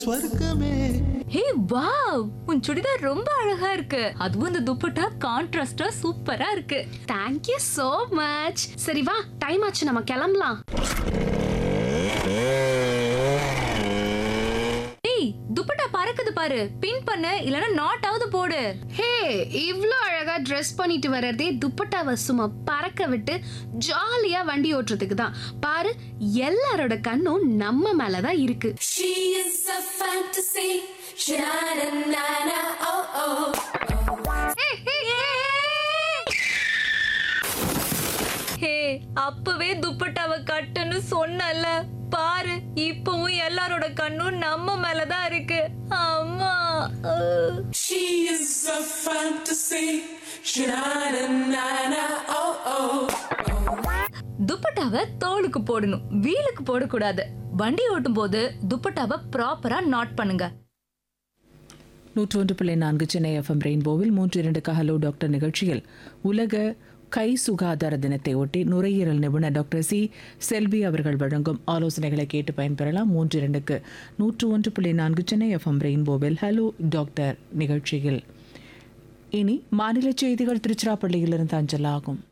ஸ்வர்க்கமே hey wow உன் சுடிதார் ரொம்ப அழகா இருக்கு அதுவும் இந்த துப்பட்டா கான்ட்ராஸ்டா சூப்பரா இருக்கு தேங்க்யூ so மச் சரி வா டைம் ஆச்சு நம்ம கிளம்பலாம் ஏய் துப்பட்டா பறக்குது பாரு பின் பண்ணு இல்லனா நாட் ஆவது போடு ஹே இவ்ளோ அழகா ட்ரெஸ் பண்ணிட்டு வர்றதே துப்பட்டாவை சும்மா பறக்க விட்டு ஜாலியா வண்டி ஓட்டுறதுக்கு தான் பாரு எல்லாரோட கண்ணும் நம்ம மேல தான் இருக்கு She is a fantasy. Sha-na-na-na, oh oh. ஹே அப்பவே துப்பட்டாவை கட்டுன்னு சொன்னல பாரு இப்பவும் எல்லாரோட கண்ணும் நம்ம மேலதான் இருக்கு அம்மா அஹ். She is a fantasy. Sha-na-na-na, oh oh. துப்பட்டாவை தோலுக்கு போடணும் வீலுக்கு போடக்கூடாது வண்டி ஓட்டும் போது துப்பட்டாவை ப்ராப்பரா நாட் பண்ணுங்க நூற்றொன்று புள்ளி நான்கு சென்னை எஃப்எம் ரெயின்போவில் மூன்று இரண்டுக்கு ஹலோ டாக்டர் நிகழ்ச்சியில் உலக கை சுகாதார தினத்தை ஒட்டி நுரையீரல் நிபுணர் டாக்டர் சி செல்வி அவர்கள் வழங்கும் ஆலோசனைகளை கேட்டு பயன்பெறலாம் மூன்று இரண்டுக்கு நூற்று ஒன்று புள்ளி நான்கு சென்னை எஃப்எம் ரெயின்போவில் ஹலோ டாக்டர் நிகழ்ச்சியில் இனி மாநில செய்திகள் திருச்சிராப்பள்ளியிலிருந்து அஞ்சலாகும்